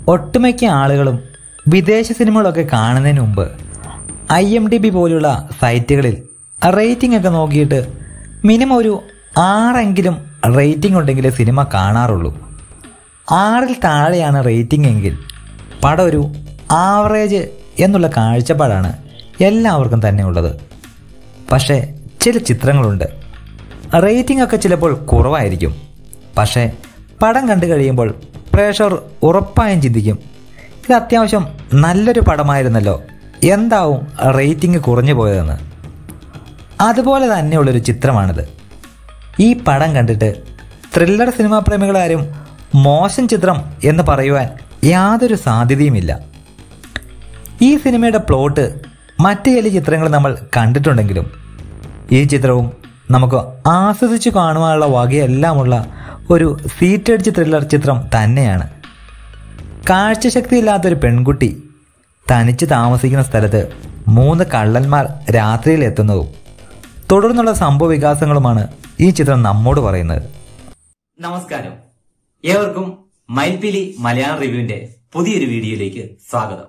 ഒട്ടുമിക്ക ആളുകളും വിദേശ സിനിമകളൊക്കെ കാണുന്നതിന് മുമ്പ് ഐ എം ഡി ബി പോലുള്ള സൈറ്റുകളിൽ റേറ്റിംഗ് ഒക്കെ നോക്കിയിട്ട് മിനിമം ഒരു ആറെങ്കിലും റേറ്റിംഗ് ഉണ്ടെങ്കിലേ സിനിമ കാണാറുള്ളൂ ആറിൽ താഴെയാണ് റേറ്റിംഗ് എങ്കിൽ പടം ഒരു ആവറേജ് എന്നുള്ള കാഴ്ചപ്പാടാണ് എല്ലാവർക്കും തന്നെ ഉള്ളത് പക്ഷേ ചില ചിത്രങ്ങളുണ്ട് റേറ്റിംഗ് ഒക്കെ ചിലപ്പോൾ കുറവായിരിക്കും പക്ഷേ പടം കണ്ടു കഴിയുമ്പോൾ പ്രേക്ഷകർ ഉറപ്പായും ചിന്തിക്കും ഇത് അത്യാവശ്യം നല്ലൊരു പടമായിരുന്നല്ലോ എന്താവും റേറ്റിംഗ് കുറഞ്ഞു പോയതെന്ന് അതുപോലെ തന്നെയുള്ളൊരു ചിത്രമാണിത് ഈ പടം കണ്ടിട്ട് ത്രില്ലർ സിനിമാ പ്രേമികളാരും മോശം ചിത്രം എന്ന് പറയുവാൻ യാതൊരു സാധ്യതയുമില്ല ഈ സിനിമയുടെ പ്ലോട്ട് മറ്റു ചില ചിത്രങ്ങൾ നമ്മൾ കണ്ടിട്ടുണ്ടെങ്കിലും ഈ ചിത്രവും നമുക്ക് ആസ്വദിച്ചു കാണുവാനുള്ള വകയെല്ലാമുള്ള ഒരു സീറ്റടിച്ച് ത്രില്ലർ ചിത്രം തന്നെയാണ് കാഴ്ചശക്തിയില്ലാത്തൊരു പെൺകുട്ടി തനിച്ച് താമസിക്കുന്ന സ്ഥലത്ത് മൂന്ന് കള്ളന്മാർ രാത്രിയിൽ എത്തുന്നതും തുടർന്നുള്ള സംഭവ വികാസങ്ങളുമാണ് ഈ ചിത്രം നമ്മോട് പറയുന്നത് നമസ്കാരം ഏവർക്കും മൈൽപിലി മലയാളം റിവ്യൂവിന്റെ പുതിയൊരു വീഡിയോയിലേക്ക് സ്വാഗതം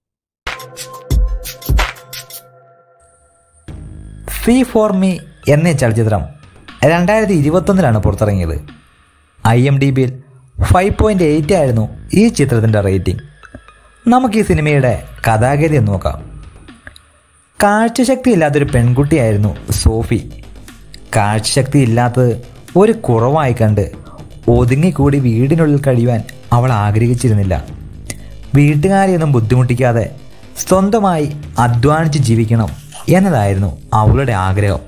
സി ഫോർ മീ എന്ന ചലച്ചിത്രം രണ്ടായിരത്തി ഇരുപത്തൊന്നിലാണ് പുറത്തിറങ്ങിയത് ഐ എം ഡി ബിയിൽ ഫൈവ് പോയിന്റ് എയ്റ്റ് ആയിരുന്നു ഈ ചിത്രത്തിൻ്റെ റേറ്റിംഗ് നമുക്ക് ഈ സിനിമയുടെ കഥാഗതി ഒന്ന് നോക്കാം കാഴ്ചശക്തി ഇല്ലാത്തൊരു പെൺകുട്ടിയായിരുന്നു സോഫി കാഴ്ചശക്തി ഇല്ലാത്തത് ഒരു കുറവായി കണ്ട് ഒതുങ്ങിക്കൂടി വീടിനുള്ളിൽ കഴിയുവാൻ അവൾ ആഗ്രഹിച്ചിരുന്നില്ല വീട്ടുകാരെയൊന്നും ബുദ്ധിമുട്ടിക്കാതെ സ്വന്തമായി അധ്വാനിച്ച് ജീവിക്കണം എന്നതായിരുന്നു അവളുടെ ആഗ്രഹം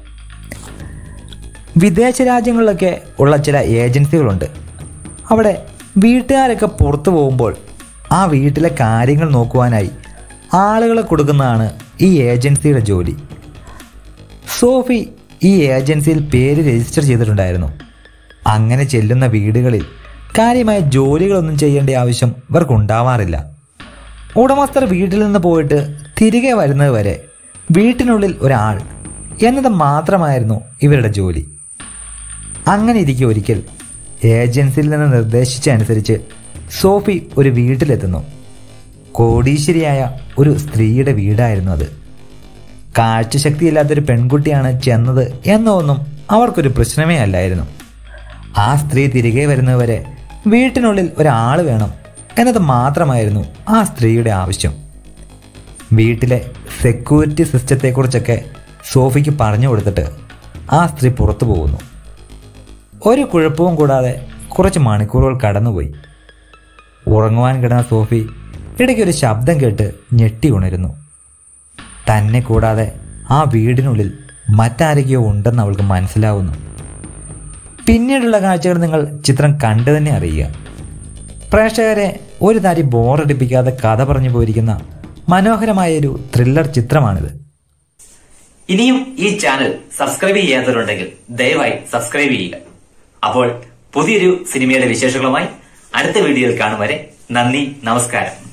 വിദേശ രാജ്യങ്ങളിലൊക്കെ ഉള്ള ചില ഏജൻസികളുണ്ട് അവിടെ വീട്ടുകാരൊക്കെ പുറത്തു പോകുമ്പോൾ ആ വീട്ടിലെ കാര്യങ്ങൾ നോക്കുവാനായി ആളുകളെ കൊടുക്കുന്നതാണ് ഈ ഏജൻസിയുടെ ജോലി സോഫി ഈ ഏജൻസിയിൽ പേര് രജിസ്റ്റർ ചെയ്തിട്ടുണ്ടായിരുന്നു അങ്ങനെ ചെല്ലുന്ന വീടുകളിൽ കാര്യമായ ജോലികളൊന്നും ചെയ്യേണ്ട ആവശ്യം ഇവർക്കുണ്ടാവാറില്ല ഉടമസ്ഥർ വീട്ടിൽ നിന്ന് പോയിട്ട് തിരികെ വരുന്നത് വരെ വീട്ടിനുള്ളിൽ ഒരാൾ എന്നത് മാത്രമായിരുന്നു ഇവരുടെ ജോലി അങ്ങനെ ഇരിക്കെ ഒരിക്കൽ ഏജൻസിയിൽ നിന്ന് നിർദ്ദേശിച്ച അനുസരിച്ച് സോഫി ഒരു വീട്ടിലെത്തുന്നു കോടീശ്വരിയായ ഒരു സ്ത്രീയുടെ വീടായിരുന്നു അത് കാഴ്ചശക്തിയില്ലാത്തൊരു പെൺകുട്ടിയാണ് ചെന്നത് എന്നൊന്നും അവർക്കൊരു പ്രശ്നമേ അല്ലായിരുന്നു ആ സ്ത്രീ തിരികെ വരുന്നതുവരെ വീട്ടിനുള്ളിൽ ഒരാൾ വേണം എന്നത് മാത്രമായിരുന്നു ആ സ്ത്രീയുടെ ആവശ്യം വീട്ടിലെ സെക്യൂരിറ്റി സിസ്റ്റത്തെക്കുറിച്ചൊക്കെ സോഫിക്ക് പറഞ്ഞു കൊടുത്തിട്ട് ആ സ്ത്രീ പുറത്തു പോകുന്നു ഒരു കുഴപ്പവും കൂടാതെ കുറച്ച് മണിക്കൂറുകൾ കടന്നുപോയി ഉറങ്ങുവാൻ കിടന്ന സോഫി ഇടയ്ക്ക് ഒരു ശബ്ദം കേട്ട് ഞെട്ടി ഉണരുന്നു തന്നെ കൂടാതെ ആ വീടിനുള്ളിൽ മറ്റാരൊക്കെയോ ഉണ്ടെന്ന് അവൾക്ക് മനസ്സിലാവുന്നു പിന്നീടുള്ള കാഴ്ചകൾ നിങ്ങൾ ചിത്രം കണ്ടു തന്നെ അറിയുക പ്രേക്ഷകരെ ഒരു താരി ബോറടിപ്പിക്കാതെ കഥ പറഞ്ഞു പോയിരിക്കുന്ന മനോഹരമായൊരു ത്രില്ലർ ചിത്രമാണിത് ഇനിയും ഈ ചാനൽ സബ്സ്ക്രൈബ് ചെയ്യാത്തവരുണ്ടെങ്കിൽ ദയവായി സബ്സ്ക്രൈബ് ചെയ്യുക അപ്പോൾ പുതിയൊരു സിനിമയുടെ വിശേഷങ്ങളുമായി അടുത്ത വീഡിയോയിൽ കാണും വരെ നന്ദി നമസ്കാരം